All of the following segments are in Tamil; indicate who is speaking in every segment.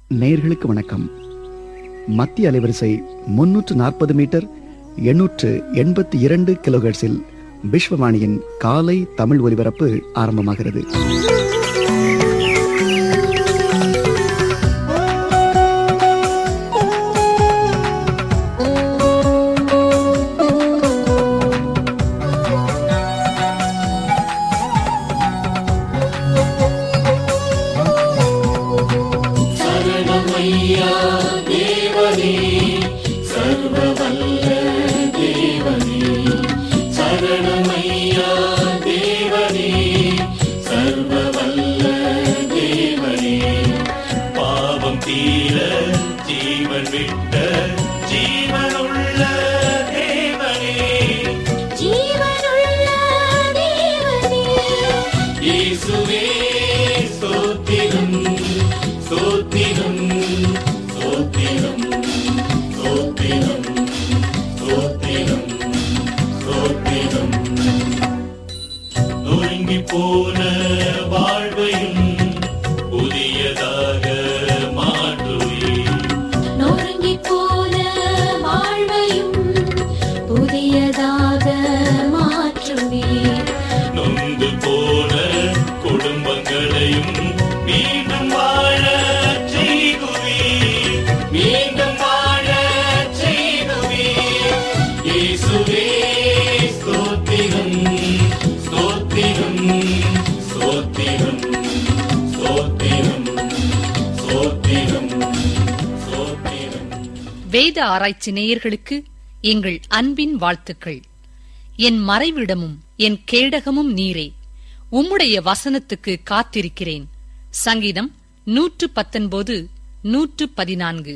Speaker 1: நேயர்களுக்கு வணக்கம் மத்திய அலைவரிசை முன்னூற்று நாற்பது மீட்டர் எண்ணூற்று எண்பத்தி இரண்டு கிலோஹெர்ட்ஸில் விஸ்வவாணியின் காலை தமிழ் ஒலிபரப்பு ஆரம்பமாகிறது
Speaker 2: பாவம் தீர ஜீவன் விட்ட ஜீவனுள்ள தேவனே
Speaker 3: ஜீவனுள்ள தேவனே
Speaker 2: இயேசுவே ஸ்தோத்திரம் ஸ்தோத்திரம் ஸ்தோத்திரம் ஸ்தோத்திரம் ஸ்தோத்திரம் ஸ்தோத்திரம் நொறுங்கி போன வாழ்வையும் புதியதாக மாற்றுவீர்
Speaker 3: நொறுங்கி போன வாழ்வையும் புதியதாக மாற்றுவீர்
Speaker 2: நொந்து போன குடும்பங்களையும் மீண்டும் வாழ செய்குவீர் மீண்டும் வாழ செய்குவீர் இயேசுவே ஸ்தோத்திரம் ஸ்தோத்திரம் ஸ்தோத்திரம் ஸ்தோத்திரம் ஸ்தோத்திரம் ஸ்தோத்திரம்
Speaker 4: வேத ஆராய்ச்சி நேயர்களுக்கு எங்கள் அன்பின் வாழ்த்துக்கள் என் மறைவிடமும் என் கேடகமும் நீரே உம்முடைய வசனத்துக்கு காத்திருக்கிறேன் சங்கீதம் நூற்று பத்தொன்பது நூற்று பதினான்கு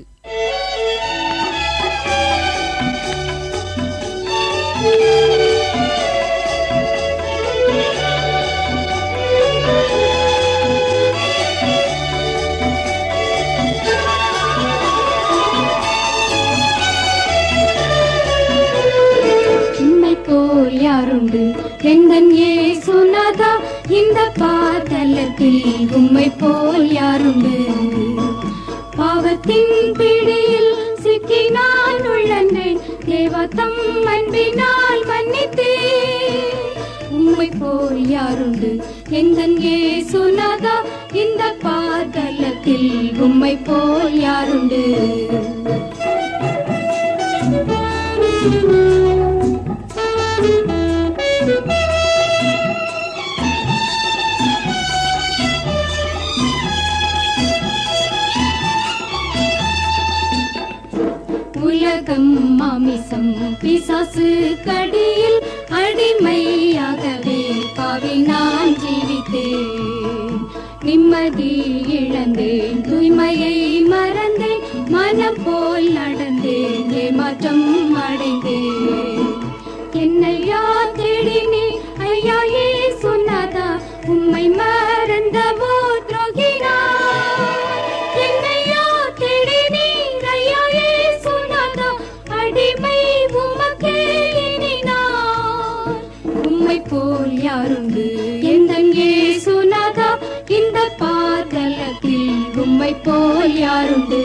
Speaker 3: உன்னை போல் யாருண்டு எந்தன் ஏசுநாதா இந்த பாதலத்தில் உம்மை போல் யாருண்டு பாவத்தின் பிடியில் சிக்கி நான் உள்ளேன் தேவத்தம் அன்பினால் மன்னித்தேன் உம்மை போல் யாருண்டு எந்தன் ஏசுநாதா இந்த பாதலத்தில் உம்மை போல் யாருண்டு உலகம் மாமிசம் பிசாசு கடியில் அடிமையாகவே பாவி நான் ஜீவித்தேன் நிம்மதி இழந்தேன் தூய்மையை மறந்தேன் மனம் போல் நடந்தேன் ஏமாற்றம் அடைந்தேன் என்னையா தேடினே ஐயா ஏ சொன்னாதா உம்மை மறந்தவோ துரோகினா என்னையா தேடினீர் ஐயா ஏ சொன்னாதா அடிமை உமக்கே இனி நான் உம்மை போல் யாருண்டு எந்தன் ஏசுநாதா இந்த பாதலத்தில் உம்மை போல் யாருண்டு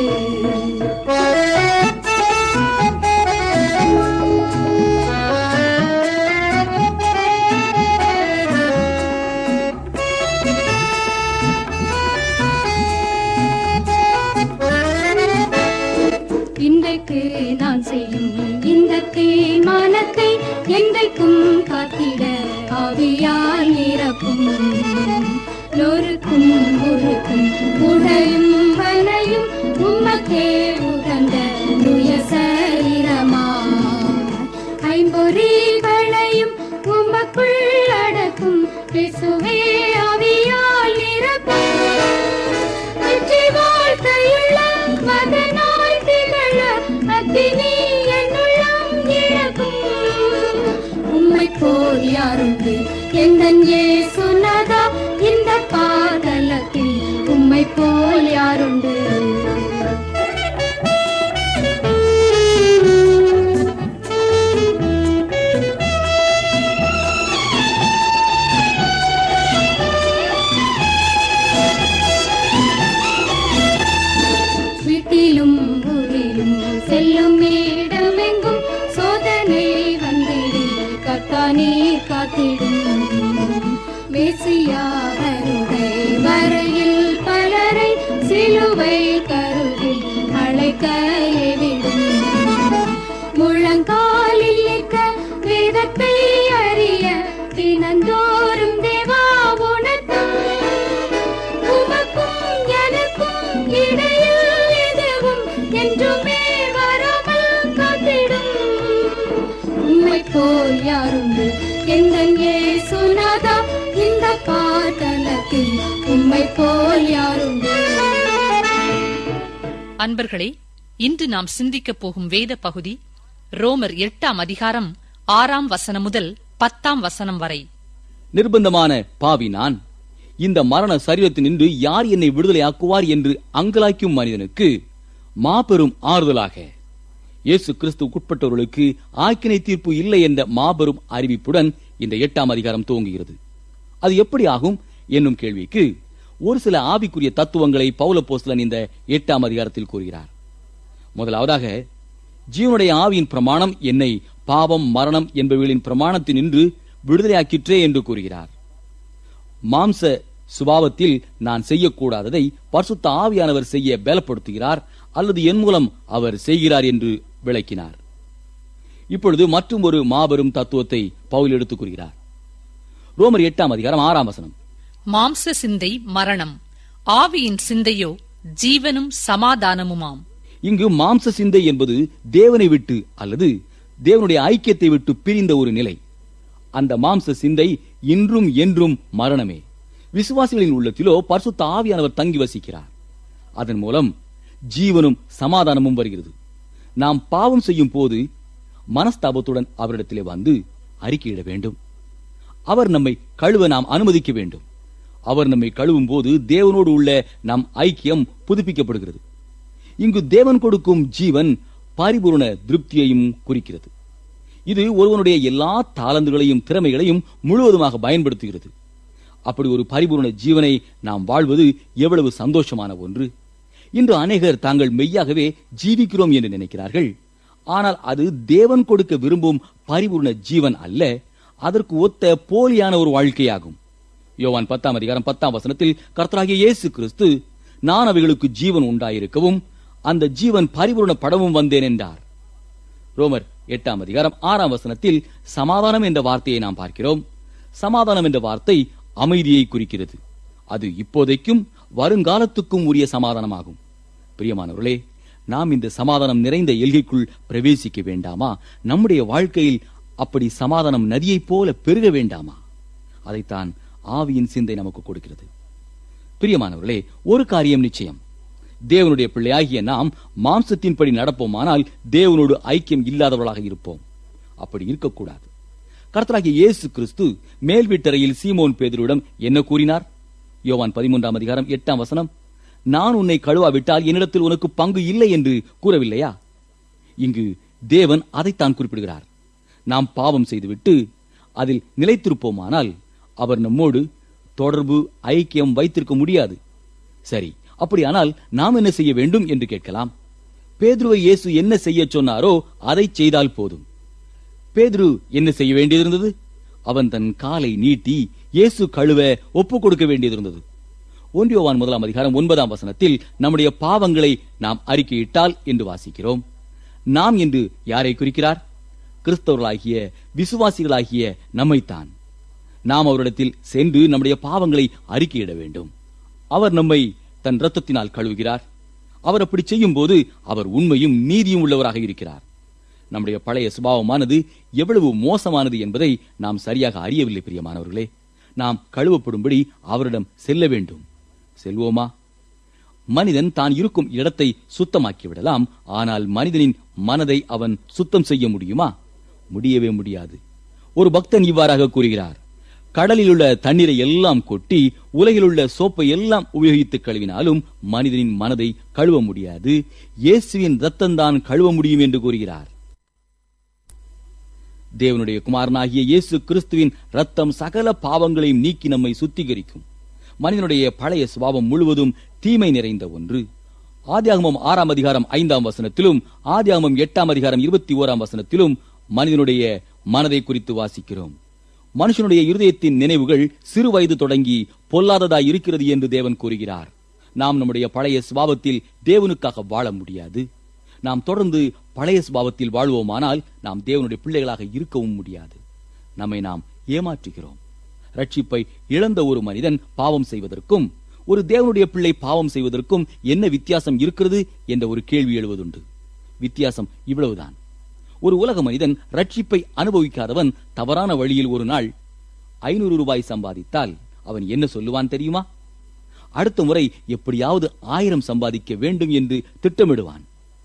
Speaker 3: இன்றைக்கு நான் செய்யும் இந்த தீர்மானத்தை என்றைக்கும் காத்திட ஆவியால் நிரப்பும் நொறுக்கும் முறுக்கும் உடையும் வனையும் உமக்கே உகந்த நுய சரீரமா ஐம்பொறிகளையும் உமக்குள் அடக்கும் பிசுவே ஆவியால் நிரப்பும் வெற்றி வாழ்க்கையுள்ள மகனாய் திகழ அத்தினி என்னுள்ளம் இழக்கும் உம்மை போல் யாருண்டு எந்தன் ஏசுநாதா இந்த பாதலத்தில் உம்மை போல் யாருண்டு
Speaker 4: அன்பர்களே இன்று நாம் சிந்திக்கப் போகும் வேத பகுதி ரோமர் எட்டாம் அதிகாரம் ஆறாம் வசனம் முதல் பத்தாம் வசனம் வரை
Speaker 5: நிர்பந்தமான பாவி நான் இந்த மரண சரீரத்தினின்று யார் என்னை விடுதலையாக்குவார் என்று அங்கலாய்க்கும் மனிதனுக்கு மாபெரும் ஆறுதலாக இயேசு கிறிஸ்துவுக்குட்பட்டவர்களுக்கு ஆக்கினை தீர்ப்பு இல்லை என்ற மாபெரும் அறிவிப்புடன் இந்த எட்டாம் அதிகாரம் துவங்குகிறது அது எப்படி ஆகும் என்னும் கேள்விக்கு ஒரு சில ஆவிக்குரிய தத்துவங்களை பௌலப்போஸ்தலன் இந்த எட்டாம் அதிகாரத்தில் கூறுகிறார் முதலாவதாக ஜீவனுடைய ஆவியின் பிரமாணம் என்னை பாவம் மரணம் என்பவைகளின் பிரமாணத்தினின்று விடுதலையாக்கிற்றே என்று கூறுகிறார் மாம்ச சுபாவத்தில் நான் செய்யக்கூடாததை பரிசுத்த ஆவியானவர் செய்ய பலப்படுத்துகிறார் அல்லது என் மூலம் அவர் செய்கிறார் என்று விளக்கினார் இப்பொழுது மற்றும் ஒரு மாபெரும் தத்துவத்தை பவுல் எடுத்துக் கூறுகிறார் ரோமர் எட்டாம் அதிகாரம் ஆறாம் வசனம்
Speaker 4: மாம்ச சிந்தை மரணம் ஆவியின் சிந்தையோ ஜீவனும் சமாதானமுமாம்
Speaker 5: இங்கு மாம்ச சிந்தை என்பது தேவனை விட்டு அல்லது தேவனுடைய ஐக்கியத்தை விட்டு பிரிந்த ஒரு நிலை அந்த மாம்ச சிந்தை இன்றும் என்றும் மரணமே விசுவாசிகளின் உள்ளத்திலோ பரிசுத்த ஆவியானவர் தங்கி வசிக்கிறார் அதன் மூலம் ஜீவனும் சமாதானமும் வருகிறது நாம் பாவம் செய்யும் போது மனஸ்தாபத்துடன் அவரிடத்திலே வந்து அறிக்கையிட வேண்டும் அவர் நம்மை கழுவ நாம் அனுமதிக்க வேண்டும் அவர் நம்மை கழுவும் போது தேவனோடு உள்ள நம் ஐக்கியம் புதுப்பிக்கப்படுகிறது இங்கு தேவன் கொடுக்கும் ஜீவன் பரிபூர்ண திருப்தியையும் குறிக்கிறது இது ஒருவனுடைய எல்லா தாளந்துகளையும் திறமைகளையும் முழுவதுமாக பயன்படுத்துகிறது அப்படி ஒரு பரிபூர்ண ஜீவனை நாம் வாழ்வது எவ்வளவு சந்தோஷமான ஒன்று இன்று அநேகர் தாங்கள் மெய்யாகவே ஜீவிக்கிறோம் என்று நினைக்கிறார்கள் ஆனால் அது தேவன் கொடுக்க விரும்பும் பரிபூர்ண ஜீவன் அல்ல அதற்கு ஒத்த போலியான ஒரு வாழ்க்கையாகும் யோவான் பத்தாம் அதிகாரம் பத்தாம் வசனத்தில் கர்த்தராகிய இயேசு கிறிஸ்து நான் அவைகளுக்கு ஜீவன் உண்டாயிருக்கவும் அந்த ஜீவன் பரிபூர்ணப்படவும் வந்தேன் என்றார் ரோமர் எட்டாம் அதிகாரம் ஆறாம் வசனத்தில் சமாதானம் என்ற வார்த்தையை நாம் பார்க்கிறோம் சமாதானம் என்ற வார்த்தை அமைதியை குறிக்கிறது அது இப்போதைக்கும் வருங்காலத்துக்கும் உரிய சமாதானமாகும் பிரியமானவர்களே நாம் இந்த சமாதானம் நிறைந்த எல்கைக்குள் பிரவேசிக்க வேண்டாமா நம்முடைய வாழ்க்கையில் அப்படி சமாதானம் நதியைப் போல பெருக வேண்டாமா அதைத்தான் ஆவியின் சிந்தை நமக்கு கொடுக்கிறது பிரியமானவர்களே ஒரு காரியம் நிச்சயம் தேவனுடைய பிள்ளையாகிய நாம் மாம்சத்தின்படி நடப்போமானால் தேவனோடு ஐக்கியம் இல்லாதவர்களாக இருப்போம் அப்படி இருக்கக்கூடாது கர்த்தராகிய இயேசு கிறிஸ்து மேல் வீட்டறையில் சீமோன் பேதரிடம் என்ன கூறினார் யோவான் பதிமூன்றாம் அதிகாரம் எட்டாம் வசனம் நான் உன்னை கழுவாவிட்டால் என்னிடத்தில் உனக்கு பங்கு இல்லை என்று கூறவில்லையா இங்கு தேவன் அதைத்தான் குறிப்பிடுகிறார் நாம் பாவம் செய்துவிட்டு அதில் நிலைத்திருப்போமானால் அவர் நம்மோடு தொடர்பு ஐக்கியம் வைத்திருக்க முடியாது சரி அப்படியானால் நாம் என்ன செய்ய வேண்டும் என்று கேட்கலாம் பேதுருவை இயேசு என்ன செய்ய சொன்னாரோ அதை செய்தால் போதும் பேதுரு என்ன செய்ய வேண்டியிருந்தது அவன் தன் காலை நீட்டி இயேசு கழுவ ஒப்புக் கொடுக்க வேண்டியிருந்தது ஒன்றியோவான் முதலாம் அதிகாரம் ஒன்பதாம் வசனத்தில் நம்முடைய பாவங்களை நாம் அறிக்கையிட்டால் என்று வாசிக்கிறோம் நாம் என்று யாரை குறிக்கிறார் கிறிஸ்தவர்களாகிய விசுவாசிகளாகிய நம்மைத்தான் நாம் அவரிடத்தில் சென்று நம்முடைய பாவங்களை அறிக்கையிட வேண்டும் அவர் நம்மை தன் இரத்தத்தினால் கழுவுகிறார் அவர் அப்படி செய்யும் போது அவர் உண்மையும் நீதியும் உள்ளவராக இருக்கிறார் நம்முடைய பழைய சுபாவமானது எவ்வளவு மோசமானது என்பதை நாம் சரியாக அறியவில்லை பிரியமானவர்களே நாம் கழுவப்படும்படி அவரிடம் செல்ல வேண்டும் செல்வோமா மனிதன் தான் இருக்கும் இடத்தை சுத்தமாக்கி விடலாம் ஆனால் மனிதனின் மனதை அவன் சுத்தம் செய்ய முடியுமா முடியவே முடியாது ஒரு பக்தன் இவ்வாறாக கூறுகிறார் கடலில் உள்ள தண்ணீரை எல்லாம் கொட்டி உலகில் உள்ள சோப்பை எல்லாம் உபயோகித்து கழுவினாலும் மனிதனின் மனதை கழுவ முடியாது இயேசுவின் ரத்தம்தான் கழுவ முடியும் என்று கூறுகிறார் தேவனுடைய குமாரனாகிய இயேசு கிறிஸ்துவின் ரத்தம் சகல பாவங்களையும் நீக்கி நம்மை சுத்திகரிக்கும் மனிதனுடைய பழைய சுபாவம் முழுவதும் தீமை நிறைந்த ஒன்று ஆதியாகமம் ஆறாம் அதிகாரம் ஐந்தாம் வசனத்திலும் ஆதியாகமம் எட்டாம் அதிகாரம் இருபத்தி ஓராம் வசனத்திலும் மனிதனுடைய மனதை குறித்து வாசிக்கிறோம் மனுஷனுடைய இருதயத்தின் நினைவுகள் சிறு வயது தொடங்கி பொல்லாததாய் இருக்கிறது என்று தேவன் கூறுகிறார் நாம் நம்முடைய பழைய சுபாவத்தில் தேவனுக்காக வாழ முடியாது நாம் தொடர்ந்து பழைய சுபாவத்தில் வாழ்வோமானால் நாம் தேவனுடைய பிள்ளைகளாக இருக்கவும் முடியாது நம்மை நாம் ஏமாற்றுகிறோம் ரட்சிப்பை இழந்த ஒரு மனிதன் பாவம் செய்வதற்கும் ஒரு தேவனுடைய பிள்ளை பாவம் செய்வதற்கும் என்ன வித்தியாசம் இருக்கிறது என்ற ஒரு கேள்வி எழுவதுண்டு வித்தியாசம் இவ்வளவுதான் ஒரு உலக மனிதன் ரட்சிப்பை அனுபவிக்காதவன் தவறான வழியில் ஒரு நாள் ஐநூறு ரூபாய் சம்பாதித்தால் அவன் என்ன சொல்லுவான் தெரியுமா அடுத்த முறை எப்படியாவது ஆயிரம் சம்பாதிக்க வேண்டும் என்று திட்டமிடுவான்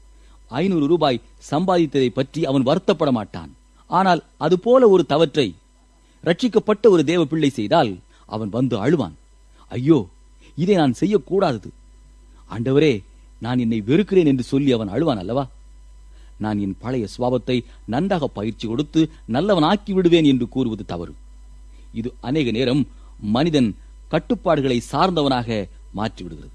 Speaker 5: ஐநூறு ரூபாய் சம்பாதித்ததை பற்றி அவன் வருத்தப்பட மாட்டான் ஆனால் அதுபோல ஒரு தவற்றை ரட்சிக்கப்பட்ட ஒரு தேவ பிள்ளை செய்தால் அவன் வந்து அழுவான் ஐயோ இதை நான் செய்யக்கூடாதது ஆண்டவரே நான் என்னை வெறுக்கிறேன் என்று சொல்லி அவன் அழுவான் அல்லவா நான் என் பழைய சுவாபத்தை நன்றாக பயிற்சி கொடுத்து நல்லவன் ஆக்கி விடுவேன் என்று கூறுவது தவறு இது அநேக நேரம் மனிதன் கட்டுப்பாடுகளை சார்ந்தவனாக மாற்றிவிடுகிறது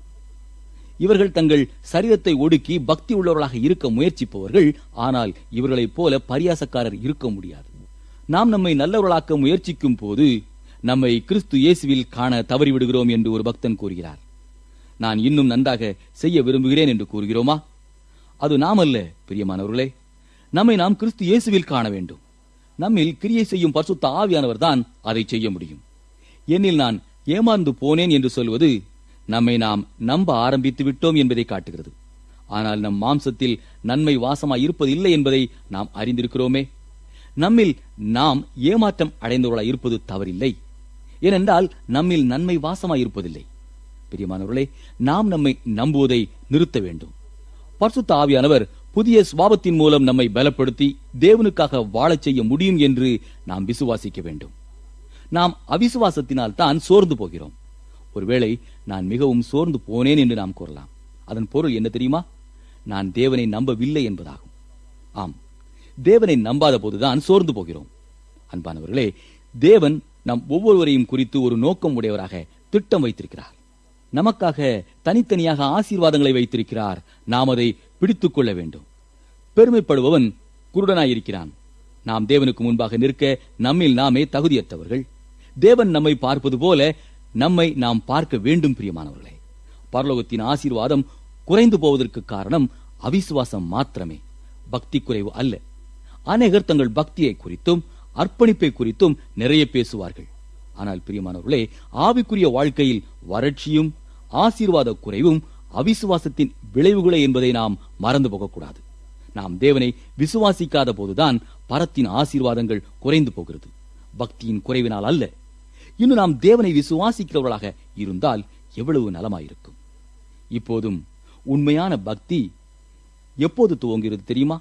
Speaker 5: இவர்கள் தங்கள் சரீரத்தை ஒடுக்கி பக்தி உள்ளவர்களாக இருக்க முயற்சிப்பவர்கள் ஆனால் இவர்களைப் போல பரியாசக்காரர் இருக்க முடியாது நாம் நம்மை நல்லவர்களாக்க முயற்சிக்கும் போது நம்மை கிறிஸ்து இயேசுவில் காண தவறிவிடுகிறோம் என்று ஒரு பக்தன் கூறுகிறார் நான் இன்னும் நன்றாக செய்ய விரும்புகிறேன் என்று கூறுகிறோமா அது நாம் அல்ல பிரியமானவர்களே நம்மை நாம் கிறிஸ்து இயேசுவில் காண வேண்டும் நம்மில் கிரியை செய்யும் பரிசுத்த ஆவியானவர் தான் அதை செய்ய முடியும் என்னில் நான் ஏமாந்து போனேன் என்று சொல்வது நம்மை நாம் நம்ப ஆரம்பித்து விட்டோம் என்பதை காட்டுகிறது ஆனால் நம் மாம்சத்தில் நன்மை வாசமாய் இருப்பதில்லை என்பதை நாம் அறிந்திருக்கிறோமே நம்மில் நாம் ஏமாற்றம் அடைந்தவர்களாய் இருப்பது தவறில்லை ஏனென்றால் நம்மில் நன்மை வாசமாய் இருப்பதில்லை பிரியமானவர்களே நாம் நம்மை நம்புவதை நிறுத்த வேண்டும் பரிசுத்த ஆவியானவர் புதிய சுபாவத்தின் மூலம் நம்மை பலப்படுத்தி தேவனுக்காக வாழச் செய்ய முடியும் என்று நாம் விசுவாசிக்க வேண்டும் நாம் அவிசுவாசத்தினால் தான் சோர்ந்து போகிறோம் ஒருவேளை நான் மிகவும் சோர்ந்து போனேன் என்று நாம் கூறலாம் அதன் பொருள் என்ன தெரியுமா நான் தேவனை நம்பவில்லை என்பதாகும் ஆம் தேவனை நம்பாத போதுதான் சோர்ந்து போகிறோம் அன்பானவர்களே தேவன் நம் ஒவ்வொருவரையும் குறித்து ஒரு நோக்கம் உடையவராக திட்டம் வைத்திருக்கிறார் நமக்காக தனித்தனியாக ஆசீர்வாதங்களை வைத்திருக்கிறார் நாம் அதை பிடித்துக் கொள்ள வேண்டும் பெருமைப்படுபவன் குருடனாயிருக்கிறான் நாம் தேவனுக்கு முன்பாக நிற்க நம்மில் நாமே தகுதியற்றவர்கள் தேவன் நம்மை பார்ப்பது போல நம்மை நாம் பார்க்க வேண்டும் பிரியமானவர்களே பரலோகத்தின் ஆசீர்வாதம் குறைந்து போவதற்கு காரணம் அவிசுவாசம் மாத்திரமே பக்தி குறைவு அல்ல அநேகர் தங்கள் பக்தியை குறித்தும் அர்ப்பணிப்பை குறித்தும் நிறைய பேசுவார்கள் ஆனால் பிரியமானவர்களே ஆவிக்குரிய வாழ்க்கையில் வறட்சியும் ஆசீர்வாத குறைவும் அவிசுவாசத்தின் விளைவுகளே என்பதை நாம் மறந்து போகக்கூடாது நாம் தேவனை விசுவாசிக்காத போதுதான் பரத்தின் ஆசீர்வாதங்கள் குறைந்து போகிறது பக்தியின் குறைவினால் அல்ல இன்னும் நாம் தேவனை விசுவாசிக்கிறவர்களாக இருந்தால் எவ்வளவு நலமாயிருக்கும் இப்போதும் உண்மையான பக்தி எப்போது துவங்குகிறது தெரியுமா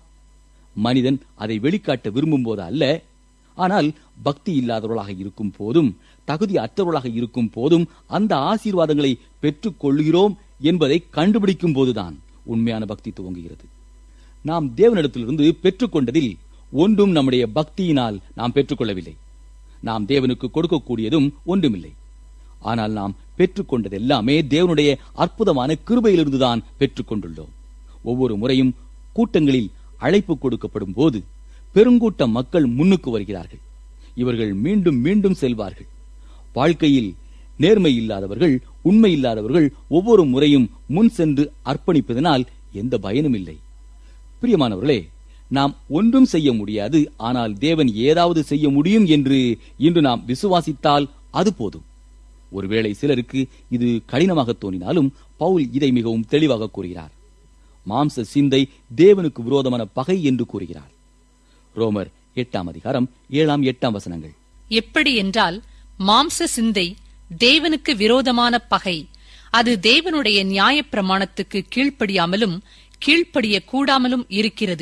Speaker 5: மனிதன் அதை வெளிக்காட்ட விரும்பும் போது அல்ல ஆனால் பக்தி இல்லாதவர்களாக இருக்கும் போதும் தகுதி அற்றவர்களாக இருக்கும் போதும் அந்த ஆசீர்வாதங்களை பெற்றுக் கொள்கிறோம் என்பதை கண்டுபிடிக்கும் போதுதான் உண்மையான பக்தி துவங்குகிறது நாம் தேவனிடத்திலிருந்து பெற்றுக்கொண்டதில் ஒன்றும் நம்முடைய பக்தியினால் நாம் பெற்றுக்கொள்ளவில்லை நாம் தேவனுக்கு கொடுக்கக்கூடியதும் ஒன்றுமில்லை ஆனால் நாம் பெற்றுக்கொண்டது எல்லாமே தேவனுடைய அற்புதமான கிருபையிலிருந்துதான் பெற்றுக்கொண்டுள்ளோம் ஒவ்வொரு முறையும் கூட்டங்களில் அழைப்பு கொடுக்கப்படும் போது பெருங்கூட்ட மக்கள் முன்னுக்கு வருகிறார்கள் இவர்கள் மீண்டும் மீண்டும் செல்வார்கள் வாழ்க்கையில் நேர்மை இல்லாதவர்கள் உண்மை இல்லாதவர்கள் ஒவ்வொரு முறையும் முன் சென்று அர்ப்பணிப்பதனால் எந்த பயனும் இல்லை பிரியமானவர்களே நாம் ஒன்றும் செய்ய முடியாது ஆனால் தேவன் ஏதாவது செய்ய முடியும் என்று இன்று நாம் விசுவாசித்தால் அது போதும் ஒருவேளை சிலருக்கு இது கடினமாக தோணினாலும் பவுல் இதை மிகவும் தெளிவாக கூறுகிறார் மாம்ச சிந்தை தேவனுக்கு விரோதமான பகை என்று கூறுகிறார் ரோமர் எட்டாம் அதிகாரம் ஏழாம் எட்டாம் வசனங்கள்
Speaker 4: எப்படி என்றால் மாம்ச சிந்தை தேவனுக்கு விரோதமான பகை அது தேவனுடைய நியாயப் பிரமாணத்துக்கு கீழ்ப்படியாமலும் கீழ்ப்படிய கூடாமலும் இருக்கிறது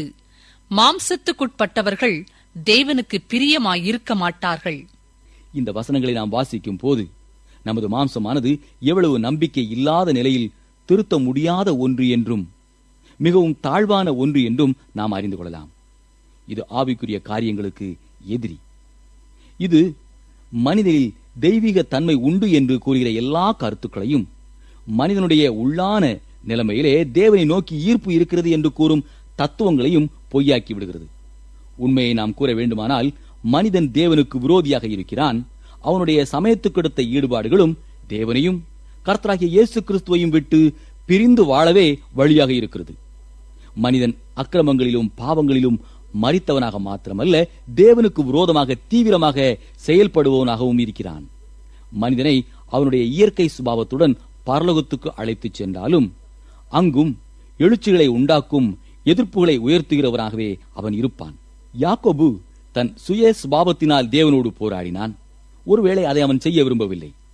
Speaker 4: மாம்சத்துக்குட்பட்டவர்கள் தேவனுக்கு பிரியமாயிருக்க மாட்டார்கள்
Speaker 5: இந்த வசனங்களை நாம் வாசிக்கும் போது நமது மாம்சமானது எவ்வளவு நம்பிக்கை இல்லாத நிலையில் திருத்த முடியாத ஒன்று என்றும் மிகவும் தாழ்வான ஒன்று என்றும் நாம் அறிந்து கொள்ளலாம் இது ஆவிக்குரிய காரியங்களுக்கு எதிரி இது மனிதனில் தெய்வீக தன்மை உண்டு என்று கூறுகிற எல்லா கருத்துக்களையும் மனிதனுடைய உள்ளான நிலைமையிலே தேவனை நோக்கி ஈர்ப்பு இருக்கிறது என்று கூறும் தத்துவங்களையும் பொய்யாக்கி விடுகிறது உண்மையை நாம் கூற வேண்டுமானால் மனிதன் தேவனுக்கு விரோதியாக இருக்கிறான் அவனுடைய சமயத்துக்கெடுத்த ஈடுபாடுகளும் தேவனையும் கர்த்தராகிய இயேசு கிறிஸ்துவையும் விட்டு பிரிந்து வாழவே வழியாக இருக்கிறது மனிதன் அக்கிரமங்களிலும் பாவங்களிலும் மறித்தவனாக மாத்திரமல்ல தேவனுக்கு விரோதமாக தீவிரமாக செயல்படுபவனாகவும் இருக்கிறான் மனிதனை அவனுடைய இயற்கை சுபாவத்துடன் பரலோகத்துக்கு அழைத்துச் சென்றாலும் அங்கும் எழுச்சிகளை உண்டாக்கும் எதிர்ப்புகளை உயர்த்துகிறவனாகவே அவன் இருப்பான் யாக்கோபு தன் சுய சுபாவத்தினால் தேவனோடு போராடினான் ஒருவேளை அதை அவன் செய்ய விரும்பவில்லை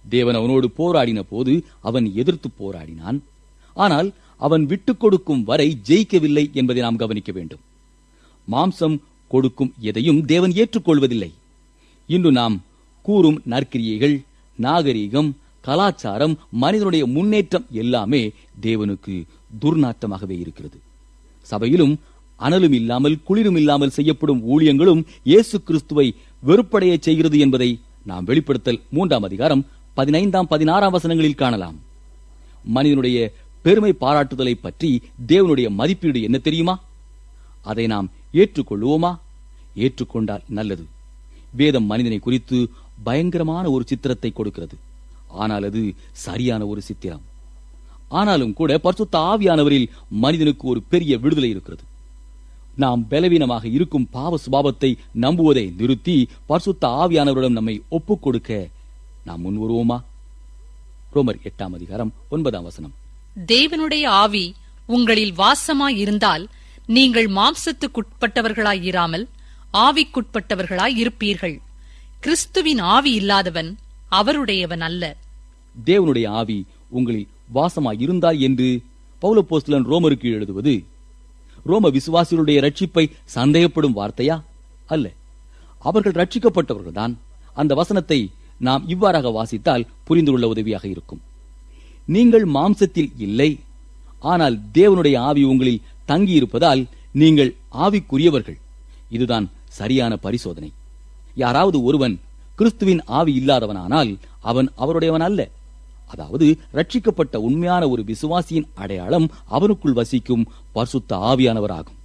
Speaker 5: தேவன் அவனோடு போராடின போது அவன் எதிர்த்து போராடினான் ஆனால் அவன் விட்டுக் கொடுக்கும் வரை ஜெயிக்கவில்லை என்பதை நாம் கவனிக்க வேண்டும் மாம்சம் கொடுக்கும் எதையும் தேவன் ஏற்றுக்கொள்வதில்லை இன்று நாம் கூறும் நற்கிரியைகள் நாகரீகம் கலாச்சாரம் மனிதனுடைய முன்னேற்றம் எல்லாமே தேவனுக்கு துர்நாற்றமாகவே இருக்கிறது சபையிலும் அனலும் இல்லாமல் குளிரும் இல்லாமல் செய்யப்படும் ஊழியங்களும் இயேசு கிறிஸ்துவை வெறுப்படைய செய்கிறது என்பதை நாம் வெளிப்படுத்தல் மூன்றாம் அதிகாரம் பதினைந்தாம் பதினாறாம் வசனங்களில் காணலாம் மனிதனுடைய பெருமை பாராட்டுதலை பற்றி தேவனுடைய மதிப்பீடு என்ன தெரியுமா அதை நாம் ஏற்றுக்கொள்வோமா ஏற்றுக்கொண்டால் நல்லது வேதம் மனிதனை குறித்து பயங்கரமான ஒரு சித்திரத்தை கொடுக்கிறது ஆனால் அது சரியான ஒரு சித்திரம் ஆனாலும் கூட பரிசுத்த ஆவியானவரில் மனிதனுக்கு ஒரு பெரிய விடுதலை இருக்கிறது நாம் பலவீனமாக இருக்கும் பாவ சுபாவத்தை நம்புவதை நிறுத்தி பரிசுத்த ஆவியானவரிடம் நம்மை ஒப்புக் கொடுக்க நாம் முன் வருவோமா ரோமர் எட்டாம் அதிகாரம் ஒன்பதாம் வசனம்
Speaker 4: தேவனுடைய ஆவி உங்களில் வாசமாயிருந்தால் நீங்கள் மாம்சத்துக்குட்பட்டவர்களாயிராமல் ஆவிக்குட்பட்டவர்களாய் இருப்பீர்கள் கிறிஸ்துவின் ஆவி இல்லாதவன் அவருடையவன் அல்ல
Speaker 5: தேவனுடைய ஆவி உங்களில் வாசமாய் இருந்தால் என்று பௌலப்போஸ்தலன் ரோமருக்கு எழுதுவது ரோம விசுவாசிகளுடைய ரட்சிப்பை சந்தேகப்படும் வார்த்தையா அல்ல அவர்கள் ரட்சிக்கப்பட்டவர்கள்தான் அந்த வசனத்தை நாம் இவ்வாறாக வாசித்தால் புரிந்து கொள்ள உதவியாக இருக்கும் நீங்கள் மாம்சத்தில் இல்லை ஆனால் தேவனுடைய ஆவி உங்களில் தங்கியிருப்பதால் நீங்கள் ஆவிக்குரியவர்கள் இதுதான் சரியான பரிசோதனை யாராவது ஒருவன் கிறிஸ்துவின் ஆவி இல்லாதவனானால் அவன் அவருடையவன் அல்ல அதாவது ரட்சிக்கப்பட்ட உண்மையான ஒரு விசுவாசியின் அடையாளம் அவனுக்குள் வசிக்கும் பரிசுத்த ஆவியானவராகும்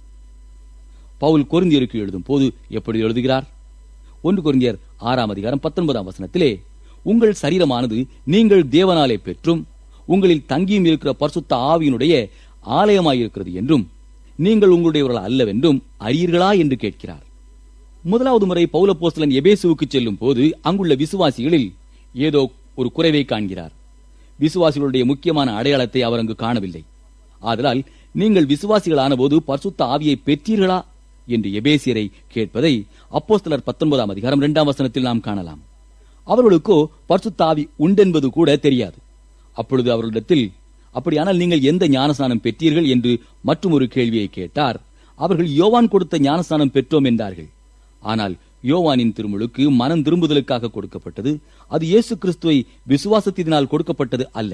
Speaker 5: பவுல் கொரிந்தியருக்கு எழுதும் போது எப்படி எழுதுகிறார் ஒன்று கொரிந்தியர் ஆறாம் அதிகாரம் பத்தொன்பதாம் வசனத்திலே உங்கள் சரீரமானது நீங்கள் தேவனாலே பெற்றும் உங்களில் தங்கியும் இருக்கிற பரிசுத்த ஆவியினுடைய ஆலயமாயிருக்கிறது என்றும் நீங்கள் உங்களுடையவர்கள் அல்லவென்றும் அறியீர்களா என்று கேட்கிறார் முதலாவது முறை பௌலப்போஸ்தலன் எபேசுவுக்கு செல்லும் போது அங்குள்ள விசுவாசிகளில் ஏதோ ஒரு குறைவை காண்கிறார் விசுவாசிகளுடைய முக்கியமான அடையாளத்தை அவர் அங்கு காணவில்லை ஆதலால் நீங்கள் விசுவாசிகளான போது பரிசுத்த ஆவியை பெற்றீர்களா என்று எபேசியரை கேட்பதை அப்போஸ்தலர் பத்தொன்பதாம் அதிகாரம் இரண்டாம் வசனத்தில் நாம் காணலாம் அவர்களுக்கோ பரிசுத்த ஆவி உண்டென்பது கூட தெரியாது அப்பொழுது அவர்களிடத்தில் அப்படியானால் நீங்கள் எந்த ஞானஸ்நானம் பெற்றீர்கள் என்று மற்றும் ஒரு கேள்வியை கேட்டார் அவர்கள் யோவான் கொடுத்த ஞானஸ்நானம் பெற்றோம் என்றார்கள் ஆனால் யோவானின் திருமுழுக்கு மனம் திரும்புதலுக்காக கொடுக்கப்பட்டது அது இயேசு கிறிஸ்துவை விசுவாசத்தினால் கொடுக்கப்பட்டது அல்ல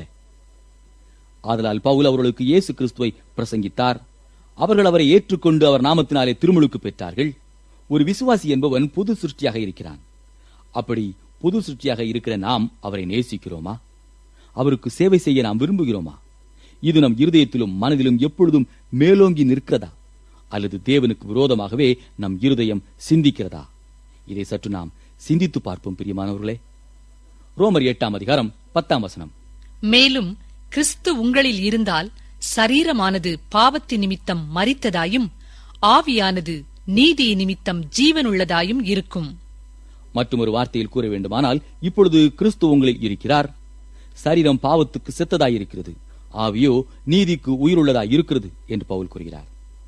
Speaker 5: ஆதலால் பவுல் அவர்களுக்கு இயேசு கிறிஸ்துவை பிரசங்கித்தார் அவர்கள் அவரை ஏற்றுக்கொண்டு அவர் நாமத்தினாலே திருமுழுக்கு பெற்றார்கள் ஒரு விசுவாசி என்பவன் புது சிருஷ்டியாக இருக்கிறான் அப்படி புது சிருஷ்டியாக இருக்கிற நாம் அவரை நேசிக்கிறோமா அவருக்கு சேவை செய்ய நாம் விரும்புகிறோமா இது நம் இருதயத்திலும் மனதிலும் எப்பொழுதும் மேலோங்கி நிற்கிறதா அல்லது தேவனுக்கு விரோதமாகவே நம் இருதயம் சிந்திக்கிறதா இதை சற்று நாம் சிந்தித்து பார்ப்போம் பிரியமானவர்களே ரோமர் எட்டாம் அதிகாரம் பத்தாம் வசனம்
Speaker 4: மேலும் கிறிஸ்து உங்களில் இருந்தால் சரீரமானது பாவத்தி நிமித்தம் மரித்ததாயும் ஆவியானது நீதி நிமித்தம் ஜீவனுள்ளதாயும் இருக்கும்
Speaker 5: மற்றும் ஒரு வார்த்தையில் கூற வேண்டுமானால் இப்பொழுது கிறிஸ்து உங்களில் இருக்கிறார் சரீரம் பாவத்துக்கு செத்ததாயிருக்கிறது ஆவியோ நீதிக்கு உயிருள்ளதாய் இருக்கிறது என்று பவுல் கூறுகிறார்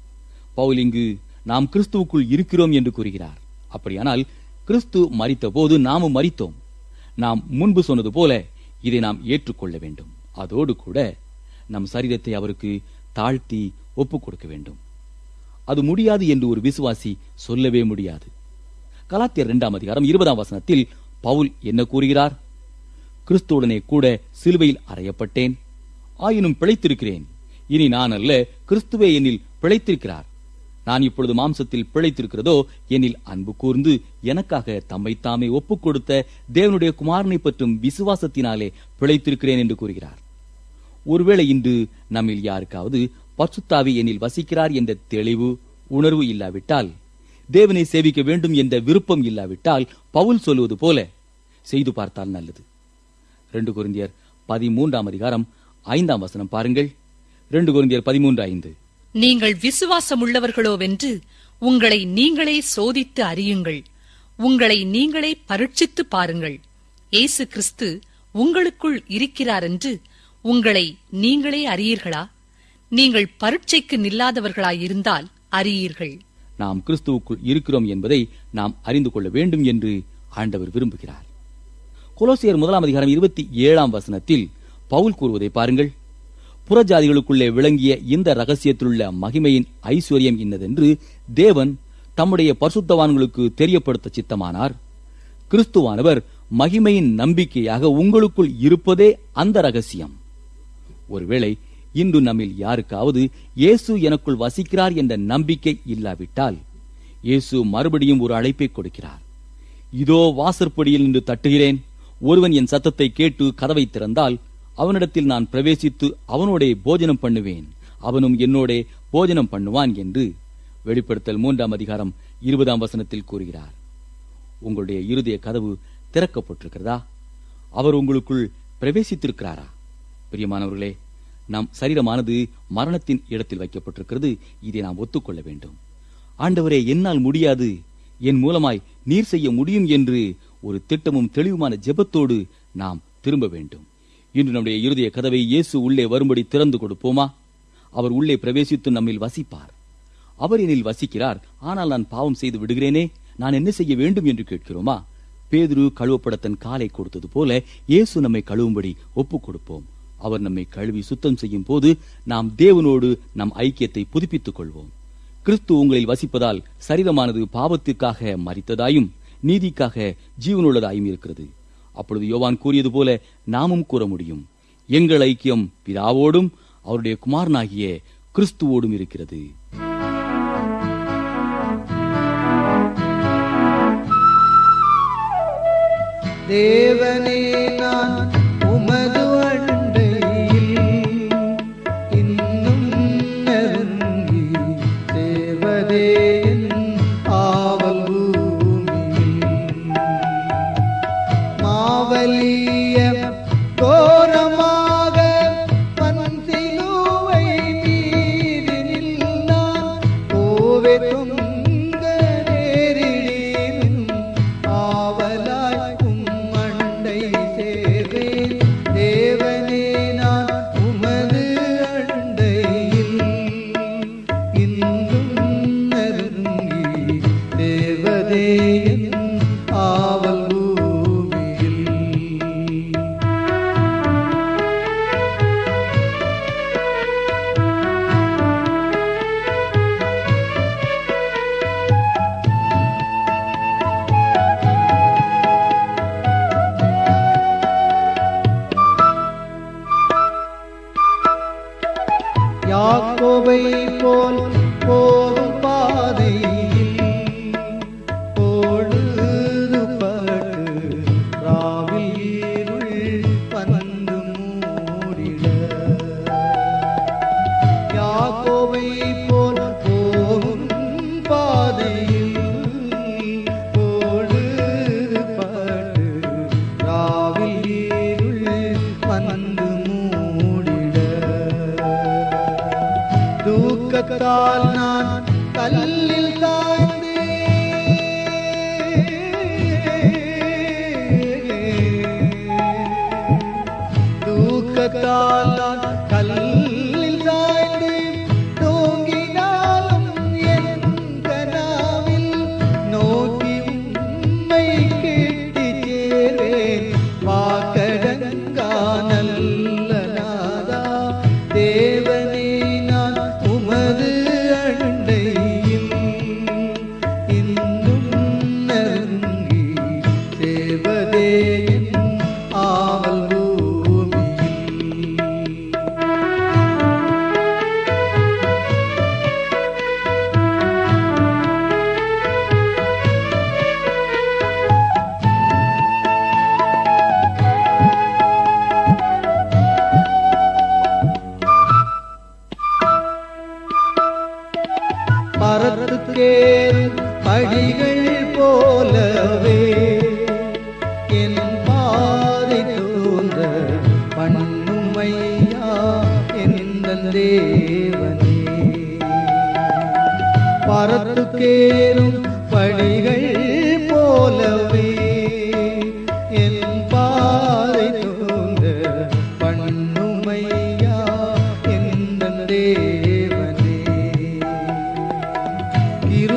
Speaker 5: பவுல் இங்கு நாம் கிறிஸ்துவுக்குள் இருக்கிறோம் என்று கூறுகிறார் அப்படியானால் கிறிஸ்து மரித்த போது நாமும் மரித்தோம் நாம் முன்பு சொன்னது போல இதை நாம் ஏற்றுக்கொள்ள வேண்டும் அதோடு கூட நம் சரீரத்தை அவருக்கு தாழ்த்தி ஒப்புக் கொடுக்க வேண்டும் அது முடியாது என்று ஒரு விசுவாசி சொல்லவே முடியாது கலாத்தியர் இரண்டாம் அதிகாரம் இருபதாம் வசனத்தில் பவுல் என்ன கூறுகிறார் கிறிஸ்துவுடனே கூட சிலுவையில் அறையப்பட்டேன் ஆயினும் பிழைத்திருக்கிறேன் இனி நான் அல்ல கிறிஸ்துவே என்னில் பிழைத்திருக்கிறார் நான் இப்பொழுது மாம்சத்தில் பிழைத்திருக்கிறதோ என்னில் அன்பு கூர்ந்து எனக்காக தம்மை தாமே ஒப்புக் கொடுத்த தேவனுடைய குமாரனை பற்றும் விசுவாசத்தினாலே பிழைத்திருக்கிறேன் என்று கூறுகிறார் ஒருவேளை இன்று நம்மில் யாருக்காவது பசுத்தாவி என்னில் வசிக்கிறார் என்ற தெளிவு உணர்வு இல்லாவிட்டால் தேவனை சேவிக்க வேண்டும் என்ற விருப்பம் இல்லாவிட்டால் பவுல் சொல்வது போல செய்து பார்த்தால் நல்லது ரெண்டு குருந்தியர் பதிமூன்றாம் அதிகாரம் ஐந்தாம் வசனம் பாருங்கள் ரெண்டு குருந்தியர் பதிமூன்று ஐந்து
Speaker 4: நீங்கள் விசுவாசமுள்ளவர்களோவென்று உங்களை நீங்களே சோதித்து அறியுங்கள் உங்களை நீங்களே பரீட்சித்து பாருங்கள் இயேசு கிறிஸ்து உங்களுக்குள் இருக்கிறார் என்று உங்களை நீங்களே அறியீர்களா நீங்கள் பரீட்சைக்கு நில்லாதவர்களாயிருந்தால் அறியீர்கள்
Speaker 5: நாம் கிறிஸ்துவுக்குள் இருக்கிறோம் என்பதை நாம் அறிந்து கொள்ள வேண்டும் என்று ஆண்டவர் விரும்புகிறார் கொலோசியர் முதலாம் அதிகாரம் இருபத்தி ஏழாம் வசனத்தில் பவுல் கூறுவதை பாருங்கள் புறஜாதிகளுக்குள்ளே விளங்கிய இந்த ரகசியத்திலுள்ள மகிமையின் ஐஸ்வர்யம் இன்னதென்று தேவன் தம்முடைய பரிசுத்தவான்களுக்கு தெரியப்படுத்த சித்தமானார் கிறிஸ்துவானவர் மகிமையின் நம்பிக்கையாக உங்களுக்குள் இருப்பதே அந்த ரகசியம் ஒருவேளை இன்று நம்மில் யாருக்காவது இயேசு எனக்குள் வசிக்கிறார் என்ற நம்பிக்கை இல்லாவிட்டால் இயேசு மறுபடியும் ஒரு அழைப்பை கொடுக்கிறார் இதோ வாசற்படியில் நின்று தட்டுகிறேன் ஒருவன் என் சத்தத்தை கேட்டு கதவை திறந்தால் அவனிடத்தில் நான் பிரவேசித்து அவனோடே போஜனம் பண்ணுவேன் அவனும் என்னோடே போஜனம் பண்ணுவான் என்று வெளிப்படுத்தல் மூன்றாம் அதிகாரம் இருபதாம் வசனத்தில் கூறுகிறார் உங்களுடைய இருதய கதவு திறக்கப்பட்டிருக்கிறதா அவர் உங்களுக்குள் பிரவேசித்திருக்கிறாரா பிரியமானவர்களே நம் சரீரமானது மரணத்தின் இடத்தில் வைக்கப்பட்டிருக்கிறது இதை நாம் ஒத்துக்கொள்ள வேண்டும் ஆண்டவரே என்னால் முடியாது என் மூலமாய் நீர் செய்ய முடியும் என்று ஒரு திட்டமும் தெளிவுமான ஜெபத்தோடு நாம் திரும்ப வேண்டும் இன்று நம்முடைய இருதய கதவை இயேசு உள்ளே வரும்படி திறந்து கொடுப்போமா அவர் உள்ளே பிரவேசித்து நம்மில் வசிப்பார் அவர் என்னில் வசிக்கிறார் ஆனால் நான் பாவம் செய்து விடுகிறேனே நான் என்ன செய்ய வேண்டும் என்று கேட்கிறோமா பேதுரு கழுவப்பட தன் காலை கொடுத்தது போல இயேசு நம்மை கழுவும்படி ஒப்புக் கொடுப்போம் அவர் நம்மை கழுவி சுத்தம் செய்யும் போது நாம் தேவனோடு நம் ஐக்கியத்தை புதுப்பித்துக் கொள்வோம் கிறிஸ்து உங்களில் வசிப்பதால் சரீரமானது பாவத்திற்காக மரித்ததாயும் நீதிக்காக ஜீவனுள்ளதாயும் இருக்கிறது அப்பொழுது யோவான் கூறியது போல நாமும் கூற முடியும் எங்கள் ஐக்கியம் பிதாவோடும் அவருடைய குமாரனாகிய கிறிஸ்துவோடும் இருக்கிறது
Speaker 6: தேவனே நான் உமது அண்டையில் இன்னும் நெருங்கி தேவதே என் ஆவல் பூமியில் மாவலிய கோரமாக பன்சிலுவை மீதினில் நான் கோவே தொங்க நேரிடினும் ஆவலாய் உம் அண்டை சேர்வேன் தேவனே நான் உமது அண்டையில் இன்னும் நெருங்கி தேவதே என் ஆவல் பூமியில் யாக்கோபை போல் போகும் பாதையில் பொழுதுபட்டு ராவில் இருள் வந்து மூடிட யாக்கோபை போல் போகும் பாதையில் பொழுதுபட்டு ராவில் இருள் வந்து மூடிட தூக்கத்தால் நான் கல்லில் சாய்ந்தேன். தூக்கத்தால் நான் கல்லில் சாய்ந்து தூங்கினாலும் என் கனாவில் நோக்கி உம்மை கேட்டுச் சேர்வேன். வாக்கடங்கா நல்ல நாதா, தேவனே நான் உமது அண்டையில் இன்னும் நெருங்கி சேவதே என் ஆவல் பூமியில் பரத்துக்கேறும் படிகள் போலவே என் பாதை தோன்ற பண்ணுமையா எந்த தேவனே பரத்துக்கேறும் படிகள் போலவே என் பாதை தோன்ற பண்ணுமையா எந்த தேவனே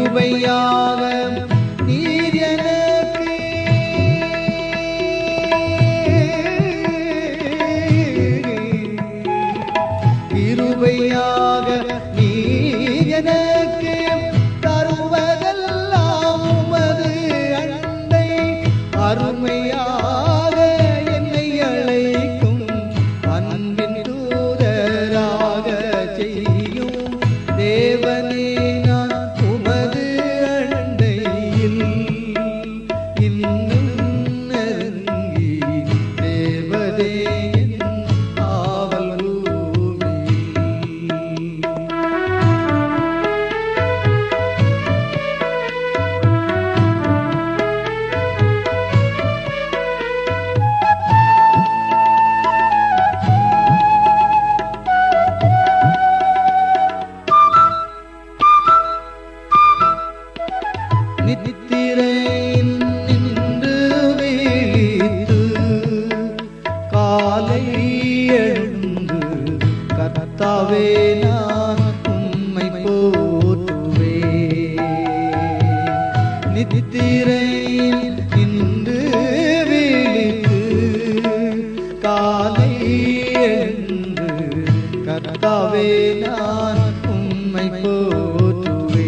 Speaker 6: கிருபையாக நீர் எனக்கு கிருபையாக நீ எனக்கு தருவதெல்லாம் உமது அண்டை அருமையாக என்னை அழைக்கும் அன்பின் தூதராக செய்யும் தேவனே நான் உமது அண்டையில் இன்னும் நெருங்கி தேவதே என் ஆவல் பூமியில். நித்திரையில் நின்று விழித்து காலை எழுந்து கர்த்தாவே நான் உம்மை போற்றுவே நித்திரையில் நின்று விழித்து காலை எழுந்து கர்த்தாவே நான் உம்மை போற்றுவே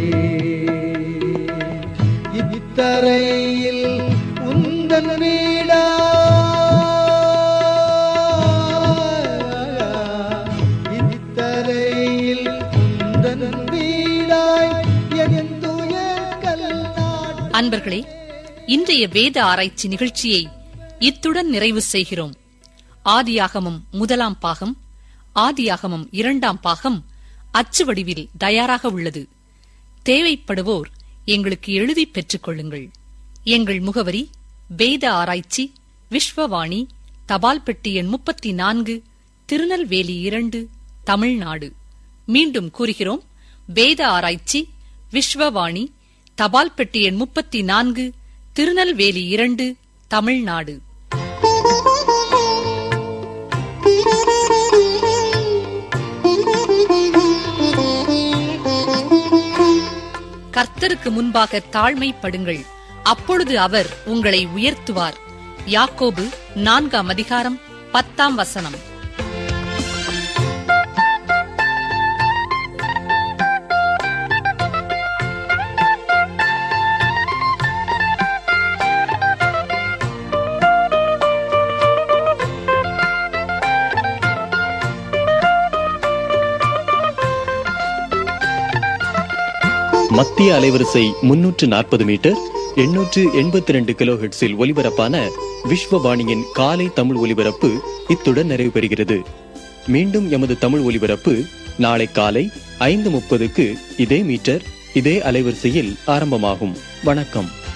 Speaker 6: இத்தரையில் உந்தன் வீடா இத்தரையில் உந்தன் வீடாய் என் துயர்கள் நாட்
Speaker 4: அன்பர்களே இன்றைய வேத ஆராய்ச்சி நிகழ்ச்சியை இத்துடன் நிறைவு செய்கிறோம் ஆதியாகமம் முதலாம் பாகம் ஆதியாகமம் இரண்டாம் பாகம் அச்சு வடிவில் தயாராக உள்ளது தேவைப்படுவோர் எங்களுக்கு எழுதி பெற்றுக் கொள்ளுங்கள் எங்கள் முகவரி வேத ஆராய்ச்சி விஸ்வவாணி தபால் பெட்டி எண் முப்பத்தி நான்கு திருநெல்வேலி இரண்டு தமிழ்நாடு மீண்டும் கூறுகிறோம் வேத ஆராய்ச்சி விஸ்வவாணி தபால் பெட்டி எண் முப்பத்தி நான்கு திருநெல்வேலி இரண்டு தமிழ்நாடு கர்த்தருக்கு முன்பாக தாழ்மைப்படுங்கள் அப்பொழுது அவர் உங்களை உயர்த்துவார் யாக்கோபு நான்காம் அதிகாரம் பத்தாம் வசனம்
Speaker 7: மத்திய அலைவரிசை முன்னூற்று நாற்பது மீட்டர் எண்ணூற்று எண்பத்தி ரெண்டு கிலோ ஹெட்ஸில் ஒலிபரப்பான விஸ்வவாணியின் காலை தமிழ் ஒலிபரப்பு இத்துடன் நிறைவு பெறுகிறது மீண்டும் எமது தமிழ் ஒலிபரப்பு நாளை காலை ஐந்து முப்பதுக்கு இதே மீட்டர் இதே அலைவரிசையில் ஆரம்பமாகும் வணக்கம்